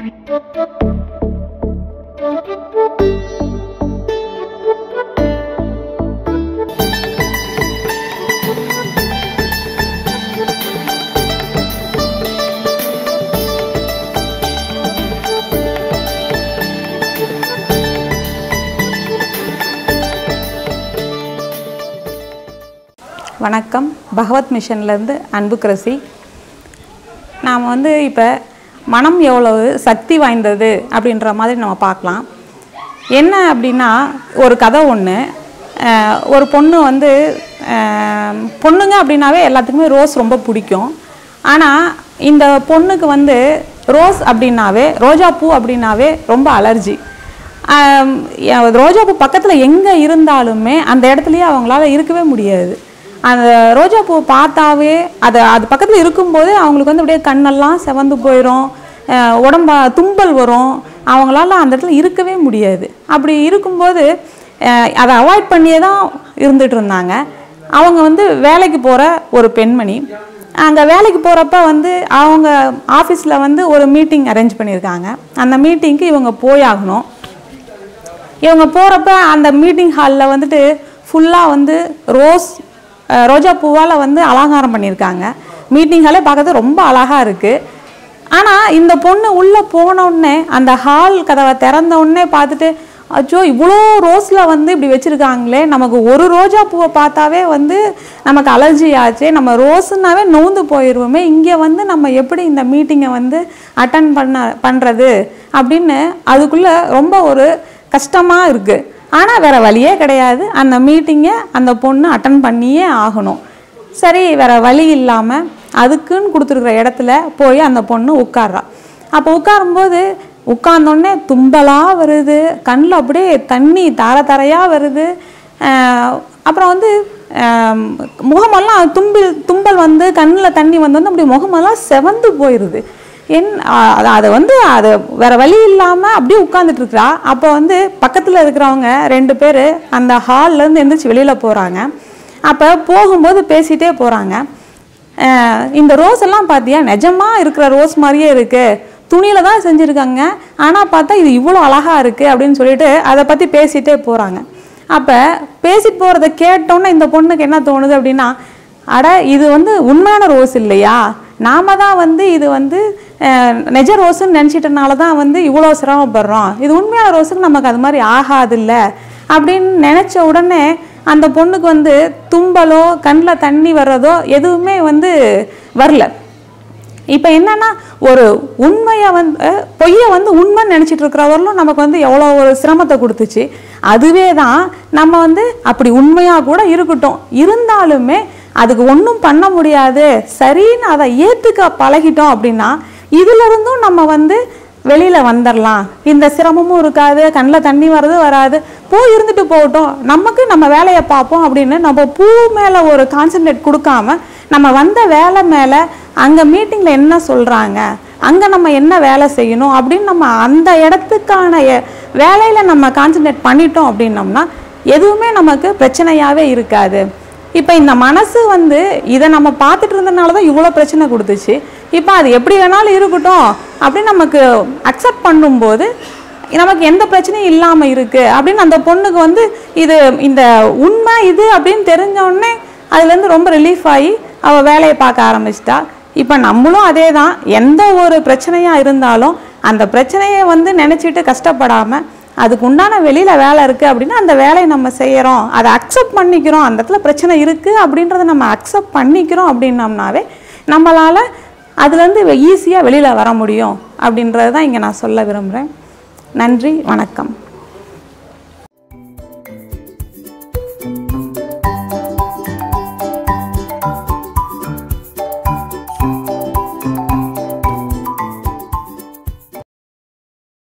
வணக்கம் பகவத் மிஷன்லேருந்து அன்பு கிரசி நாம் வந்து இப்போ மனம் எவ்வளவு சக்தி வாய்ந்தது அப்படின்ற மாதிரி நம்ம பார்க்கலாம் என்ன அப்படின்னா ஒரு கதை ஒன்று ஒரு பொண்ணு வந்து அஹ், பொண்ணுங்க அப்படின்னாவே எல்லாத்துக்குமே ரோஸ் ரொம்ப பிடிக்கும் ஆனால் இந்த பொண்ணுக்கு வந்து ரோஸ் அப்படின்னாவே ரோஜா பூ அப்படின்னாவே ரொம்ப அலர்ஜி ஆம், எ- ரோஜாப்பூ பக்கத்தில் எங்கே இருந்தாலுமே அந்த இடத்துலயே அவங்களால இருக்கவே முடியாது அந்த ரோஜாப்பூ பார்த்தாவே அது அது பக்கத்தில் இருக்கும்போது அவங்களுக்கு வந்து அப்படியே கண்ணெல்லாம் செவந்து போயிடும் அஹ், உடம்ப தும்பல் வரும் அவங்களால அந்த இடத்துல இருக்கவே முடியாது அப்படி இருக்கும்போது அஹ், அதை அவாய்ட் பண்ணியே தான் இருந்துட்டு இருந்தாங்க அவங்க வந்து வேலைக்கு போகிற ஒரு பெண்மணி அங்கே வேலைக்கு போகிறப்ப வந்து அவங்க ஆஃபீஸில் வந்து ஒரு மீட்டிங் அரேஞ்ச் பண்ணியிருக்காங்க அந்த மீட்டிங்க்கு இவங்க போயாகணும் இவங்க போகிறப்ப அந்த மீட்டிங் ஹாலில் வந்துட்டு ஃபுல்லாக வந்து ரோஸ் அஹ், ரோஜா பூவால் வந்து அலங்காரம் பண்ணியிருக்காங்க மீட்டிங் ஹாலே பார்க்கறது ரொம்ப அழகாக இருக்குது ஆனால் இந்த பொண்ணு உள்ளே போனோடனே அந்த ஹால் கதவை திறந்த உடனே பார்த்துட்டு அச்சோ இவ்வளோ ரோஸில் வந்து இப்படி வச்சுருக்காங்களே நமக்கு ஒரு ரோஜா பூவை பார்த்தாவே வந்து நமக்கு அலர்ஜி ஆச்சே நம்ம ரோஸுன்னாவே நோந்து போயிடுவோமே இங்கே வந்து நம்ம எப்படி இந்த மீட்டிங்கை வந்து அட்டன் பண்ண பண்ணுறது அப்படின்னு அதுக்குள்ளே ரொம்ப ஒரு கஷ்டமாக இருக்குது ஆனால் வேறு வழியே கிடையாது அந்த மீட்டிங்கை அந்த பொண்ணு அட்டன் பண்ணியே ஆகணும் சரி வேற வழி இல்லாமல் அதுக்குன்னு கொடுத்துருக்குற இடத்துல போய் அந்த பொண்ணு உட்கார்றா அப்போ உட்காரும்போது உட்கார்ந்தோடனே தும்பலாக வருது கண்ணில் அப்படியே தண்ணி தார தாரையாக வருது ஆஹ் அப்புறம் வந்து ஆம், முகமெல்லாம் தும்பில் தும்பல் வந்து கண்ணில் தண்ணி வந்து வந்து அப்படி முகமெல்லாம் செவந்து போயிடுது என் ஆ- அது அதை வந்து அது வேற வழி இல்லாமல் அப்படியே உட்காந்துட்டு இருக்கிறா அப்போ வந்து பக்கத்தில் இருக்கிறவங்க ரெண்டு பேர் அந்த ஹால்ல இருந்து எந்திரிச்சு வெளியில் போகிறாங்க அப்போ போகும்போது பேசிட்டே போகிறாங்க இந்த ரோஸ் எல்லாம் பார்த்தியா நிஜமா இருக்கிற ரோஸ் மாதிரியே இருக்கு துணியில தான் செஞ்சுருக்காங்க ஆனால் பார்த்தா இது இவ்வளோ அழகா இருக்கு அப்படின்னு சொல்லிட்டு அதை பற்றி பேசிட்டே போகிறாங்க அப்போ பேசிட்டு போகிறத கேட்டோன்னே இந்த பொண்ணுக்கு என்ன தோணுது அப்படின்னா அட இது வந்து உண்மையான ரோஸ் இல்லையா நாம தான் வந்து இது வந்து அஹ், நிஜ ரோஸுன்னு நினச்சிட்டனால தான் வந்து இவ்வளோ சிரமப்படுறோம் இது உண்மையான ரோஸுக்கு நமக்கு அது மாதிரி ஆகாதுல்ல அப்படின்னு நினச்ச உடனே அந்த பொண்ணுக்கு வந்து தும்பலோ கண்ணில் தண்ணி வர்றதோ எதுவுமே வந்து வரல இப்போ என்னன்னா ஒரு உண்மையை வந்து அஹ், பொய்யை வந்து உண்மைன்னு நினச்சிட்டு இருக்கிறவர்களும் நமக்கு வந்து எவ்வளோ ஒரு சிரமத்தை கொடுத்துச்சு அதுவே தான் நம்ம வந்து அப்படி உண்மையாக கூட இருக்கட்டும் இருந்தாலுமே அதுக்கு ஒன்றும் பண்ண முடியாது சரின்னு அதை ஏற்றுக்க பழகிட்டோம் அப்படின்னா இதுல இருந்தும் நம்ம வந்து வெளியில வந்துடலாம் இந்த சிரமமும் இருக்காது கண்ணில் தண்ணி வர்றது வராது பூ இருந்துட்டு போகட்டும் நமக்கு நம்ம வேலையை பார்ப்போம் அப்படின்னு நம்ம பூ மேலே ஒரு கான்சென்ட்ரேட் கொடுக்காம நம்ம வந்த வேலை மேலே அங்கே மீட்டிங்கில் என்ன சொல்கிறாங்க அங்கே நம்ம என்ன வேலை செய்யணும் அப்படின்னு நம்ம அந்த இடத்துக்கான எ- வேலையில நம்ம கான்சென்ட்ரேட் பண்ணிட்டோம் அப்படின்னோம்னா எதுவுமே நமக்கு பிரச்சனையாகவே இருக்காது இப்போ இந்த மனசு வந்து இதை நம்ம பார்த்துட்டு இருந்தனால தான் இவ்வளோ பிரச்சனை கொடுத்துச்சு இப்போ அது எப்படி வேணாலும் இருக்கட்டும் அப்படின்னு நமக்கு அக்செப்ட் பண்ணும்போது நமக்கு எந்த பிரச்சனையும் இல்லாமல் இருக்கு அப்படின்னு அந்த பொண்ணுக்கு வந்து இது இந்த உண்மை இது அப்படின்னு தெரிஞ்ச உடனே அதுலேருந்து ரொம்ப ரிலீஃப் ஆகி அவள் வேலையை பார்க்க ஆரம்பிச்சிட்டா இப்போ நம்மளும் அதே தான் எந்த ஒரு பிரச்சனையாக இருந்தாலும் அந்த பிரச்சனையை வந்து நினச்சிட்டு கஷ்டப்படாமல் அதுக்கு உண்டான வெளியில் வேலை இருக்குது அப்படின்னா அந்த வேலையை நம்ம செய்கிறோம் அதை அக்செப்ட் பண்ணிக்கிறோம் அந்த இடத்துல பிரச்சனை இருக்குது அப்படின்றத நம்ம அக்செப்ட் பண்ணிக்கிறோம் அப்படின்னம்னாவே நம்மளால் அதுலேருந்து ஈஸியாக வெளியில் வர முடியும் அப்படின்றது தான் இங்கே நான் சொல்ல விரும்புகிறேன் நன்றி வணக்கம்